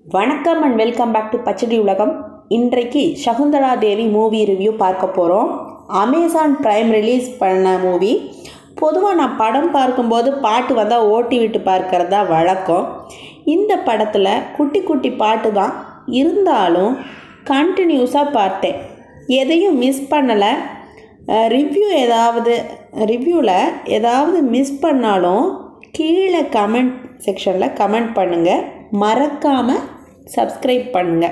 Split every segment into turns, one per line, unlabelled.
வணக்கம் and welcome back to Pachadi Ulagam இன்றைக்கு Shakuntala Devi movie review பார்க்க போகிறோம் அமேசான் ப்ரைம் ரிலீஸ் பண்ண மூவி பொதுவாக நான் படம் பார்க்கும்போது பாட்டு வந்தால் ஓட்டி விட்டு பார்க்கறது தான் வழக்கம் இந்த படத்தில் குட்டி குட்டி பாட்டு தான் இருந்தாலும் கண்டினியூஸாக பார்த்தேன் எதையும் மிஸ் பண்ணலை ரிவ்யூ ஏதாவது ரிவ்யூவில் ஏதாவது மிஸ் பண்ணாலும் கீழே கமெண்ட் செக்ஷனில் கமெண்ட் பண்ணுங்கள் மறக்காமல் சப்ஸ்கிரைப் பண்ணுங்கள்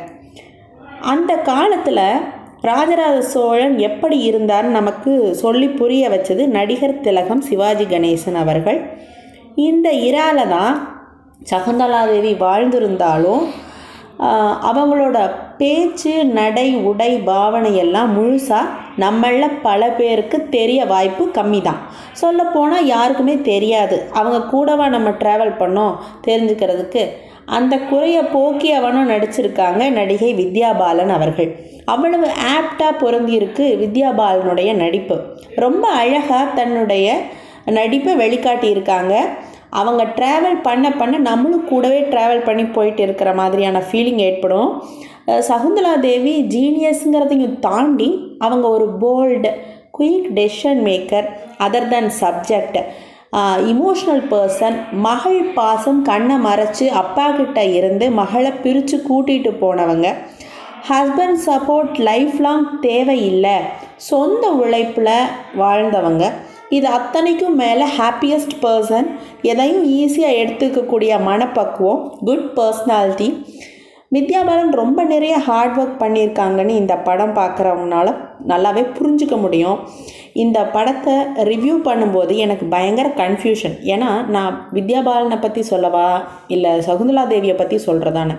அந்த காலத்தில் ராஜராஜ சோழன் எப்படி இருந்தார் நமக்கு சொல்லி புரிய வச்சது நடிகர் திலகம் சிவாஜி கணேசன் அவர்கள் இந்த இரால தான் சகுந்தலாதேவி வாழ்ந்திருந்தாலும் ஆஹ், அவங்களோட பேச்சு நடை உடை பாவனை எல்லாம் முழுசாக நம்மள பல பேருக்கு தெரிய வாய்ப்பு கம்மி தான் சொல்லப்போனால் யாருக்குமே தெரியாது அவங்க கூடவா நம்ம ட்ராவல் பண்ணோம் தெரிஞ்சுக்கிறதுக்கு அந்த குறையை போக்கியவனும் நடிச்சிருக்காங்க நடிகை வித்யா பாலன் அவர்கள் அவ்வளவு ஆப்டாக பொருந்தியிருக்கு வித்யா பாலனுடைய நடிப்பு ரொம்ப அழகாக தன்னுடைய நடிப்பை வெளிக்காட்டியிருக்காங்க அவங்க ட்ராவல் பண்ண பண்ண நம்மளும் கூடவே ட்ராவல் பண்ணி போயிட்டு இருக்கிற மாதிரியான ஃபீலிங் ஏற்படும் அஹ் சகுந்தலா தேவி ஜீனியஸுங்கிறதையும் தாண்டி அவங்க ஒரு bold quick decision maker other than subject emotional person மகள் பாசம் கண்ணை மறைச்சு அப்பா கிட்ட இருந்து மகளை பிரித்து கூட்டிகிட்டு போனவங்க ஹஸ்பண்ட் சப்போர்ட் லைஃப் லாங் தேவையில்லை சொந்த உழைப்பில் வாழ்ந்தவங்க இது அத்தனைக்கும் மேலே ஹாப்பியஸ்ட் பர்சன் எதையும் ஈஸியாக எடுத்துக்கக்கூடிய மனப்பக்குவம் குட் பர்சனாலிட்டி வித்யாபாலன் ரொம்ப நிறைய ஹார்ட் ஒர்க் பண்ணியிருக்காங்கன்னு இந்த படம் பார்க்குறவங்கனால நல்லாவே புரிஞ்சுக்க முடியும் இந்த படத்தை ரிவ்யூ பண்ணும்போது எனக்கு பயங்கர கன்ஃபியூஷன் ஏன்னா நான் வித்யாபாலனை பற்றி சொல்லவா இல்லை சகுந்தலா தேவியை பற்றி சொல்கிறதானே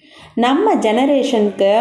நம்ம ஜெனரேஷனுக்கு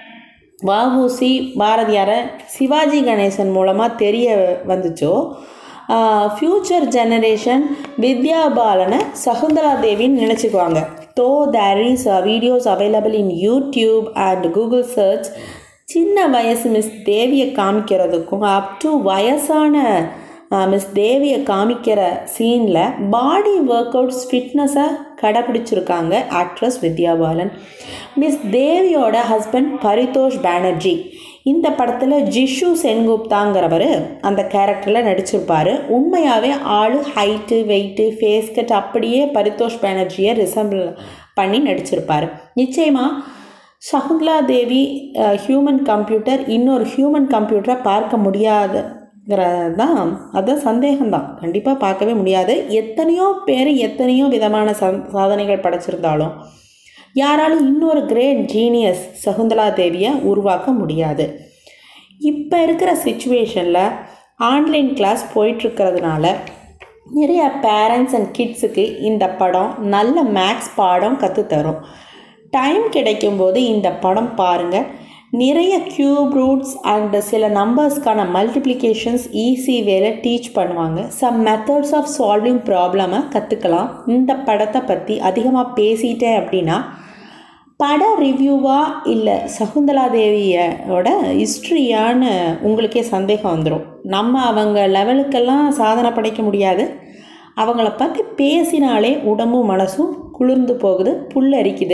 வஉசி பாரதியாரை சிவாஜி கணேசன் மூலமாக தெரிய வந்துச்சோ ஃப்யூச்சர் ஜெனரேஷன் வித்யா பாலனை சகுந்தலா தேவின்னு நினச்சிக்குவாங்க though there is videos available in YouTube and Google search சின்ன வயசு மிஸ் தேவியை காமிக்கிறதுக்கும் அப் டு வயசான மிஸ் தேவியை காமிக்கிற சீனில் பாடி ஒர்க் அவுட்ஸ் ஃபிட்னஸை கடைப்பிடிச்சிருக்காங்க ஆக்ட்ரஸ் வித்யா பாலன் மிஸ் தேவியோட ஹஸ்பண்ட் பரிதோஷ் பானர்ஜி இந்த படத்தில் ஜிஷு சென்குப்தாங்கிறவர் அந்த கேரக்டரில் நடிச்சிருப்பார் உண்மையாகவே ஆள் ஹைட்டு வெயிட்டு ஃபேஸ் கட் அப்படியே பரிதோஷ் பானர்ஜியை ரிசம்பிள் பண்ணி நடிச்சிருப்பார் நிச்சயமாக சகுந்தலா தேவி ஹியூமன் கம்ப்யூட்டர் இன்னொரு ஹியூமன் கம்ப்யூட்டரை பார்க்க முடியாதுங்கிறது தான் அதுதான் சந்தேகம்தான் கண்டிப்பாக பார்க்கவே முடியாது எத்தனையோ பேர் எத்தனையோ விதமான சந் சாதனைகள் படைச்சிருந்தாலும் யாராலும் இன்னொரு கிரேட் ஜீனியஸ் சகுந்தலா தேவியை உருவாக்க முடியாது இப்போ இருக்கிற சுச்சுவேஷனில் ஆன்லைன் கிளாஸ் போயிட்டுருக்கிறதுனால நிறைய பேரண்ட்ஸ் அண்ட் கிட்ஸுக்கு இந்த படம் நல்ல மேக்ஸ் பாடம் கற்றுத்தரும் டைம் கிடைக்கும்போது இந்த படம் பாருங்கள் நிறைய க்யூப் ரூட்ஸ் அண்ட் சில நம்பர்ஸ்க்கான மல்டிப்ளிகேஷன்ஸ் ஈஸி வேல டீச் பண்ணுவாங்க சம் மெத்தட்ஸ் ஆஃப் சால்விங் ப்ராப்ளமை கற்றுக்கலாம் இந்த படத்தை பற்றி அதிகமாக பேசிட்டேன் அப்படின்னா பட ரிவ்யூவா இல்லை சகுந்தலா தேவியோட ஹிஸ்ட்ரியான்னு உங்களுக்கே சந்தேகம் வந்துடும் நம்ம அவங்க லெவலுக்கெல்லாம் சாதனை படைக்க முடியாது அவங்கள பற்றி பேசினாலே உடம்பும் மனசும் குளிர்ந்து போகுது புல்லரிக்குது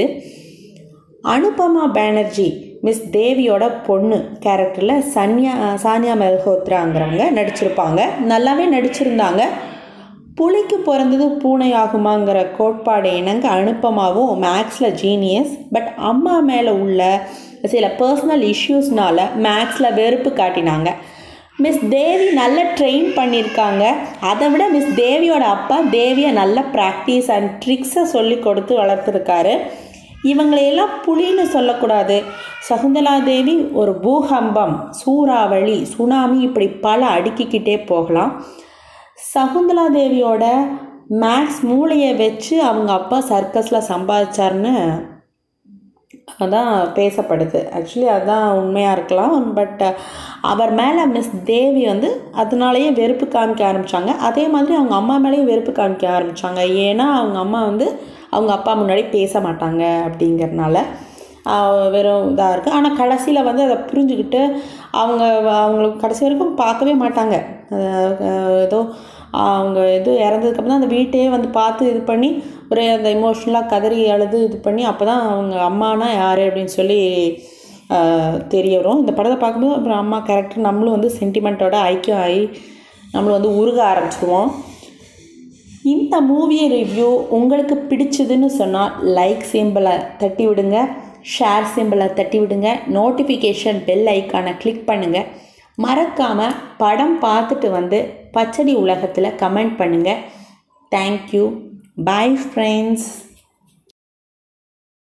அனுபமா பானர்ஜி மிஸ் தேவியோட பொண்ணு கேரக்டரில் சன்யா சானியா மெல்ஹோத்ராங்கிறவங்க நடிச்சிருப்பாங்க நல்லாவே நடிச்சிருந்தாங்க புலிக்கு பிறந்தது பூனை ஆகுமாங்கிற கோட்பாடு இணங்க அனுப்பமாகவும் மேக்ஸில் ஜீனியஸ் பட் அம்மா மேலே உள்ள சில பர்சனல் இஷ்யூஸ்னால மேக்ஸில் வெறுப்பு காட்டினாங்க மிஸ் தேவி நல்ல ட்ரெயின் பண்ணியிருக்காங்க அதை விட மிஸ் தேவியோட அப்பா தேவியை நல்ல ப்ராக்டிஸ் அண்ட் ட்ரிக்ஸை சொல்லி கொடுத்து வளர்த்துருக்காரு இவங்களையெல்லாம் புலின்னு சொல்லக்கூடாது சகுந்தலா தேவி ஒரு பூகம்பம் சூறாவளி சுனாமி இப்படி பல அடுக்கிக்கிட்டே போகலாம் சகுந்தலா தேவியோட மேக்ஸ் மூளையை வச்சு அவங்க அப்பா சர்க்கஸில் சம்பாதிச்சாருன்னு அதான் பேசப்படுது ஆக்சுவலி அதான் உண்மையாக இருக்கலாம் பட் அவர் மேலே மிஸ் தேவி வந்து அதனாலேயே வெறுப்பு காமிக்க ஆரம்பித்தாங்க அதே மாதிரி அவங்க அம்மா மேலேயும் வெறுப்பு காமிக்க ஆரம்பித்தாங்க ஏன்னா அவங்க அம்மா வந்து அவங்க அப்பா முன்னாடி பேச மாட்டாங்க அப்படிங்கிறனால ஆஹ் வெறும் இதாக இருக்குது ஆனால் கடைசியில் வந்து அதை புரிஞ்சுக்கிட்டு அவங்க அவங்களுக்கு கடைசி வரைக்கும் பார்க்கவே மாட்டாங்க அஹ் அஹ் ஏதோ அவங்க இது இறந்ததுக்கப்புறம் தான் அந்த வீட்டையே வந்து பார்த்து இது பண்ணி ஒரே அந்த இமோஷ்னலாக கதறி அழுது இது பண்ணி அப்போ தான் அவங்க அம்மானா யார் அப்படின்னு சொல்லி ஆஹ், தெரிய வரும் இந்த படத்தை பார்க்கும்போது அப்புறம் அம்மா கேரக்டர் நம்மளும் வந்து சென்டிமெண்ட்டோட ஐக்கியம் ஆகி நம்மளும் வந்து உருக ஆரம்பிச்சிடுவோம் இந்த மூவி ரிவ்யூ உங்களுக்கு பிடிச்சதுன்னு சொன்னால் லைக் சிம்பிளை தட்டி விடுங்க ஷேர் சிம்பிளை தட்டி விடுங்க நோட்டிஃபிகேஷன் பெல் ஐக்கானை கிளிக் பண்ணுங்கள் மறக்காமல் படம் பார்த்துட்டு வந்து பச்சடி உலகத்தில் கமெண்ட் பண்ணுங்கள் தேங்க்யூ பாய் ஃப்ரெண்ட்ஸ்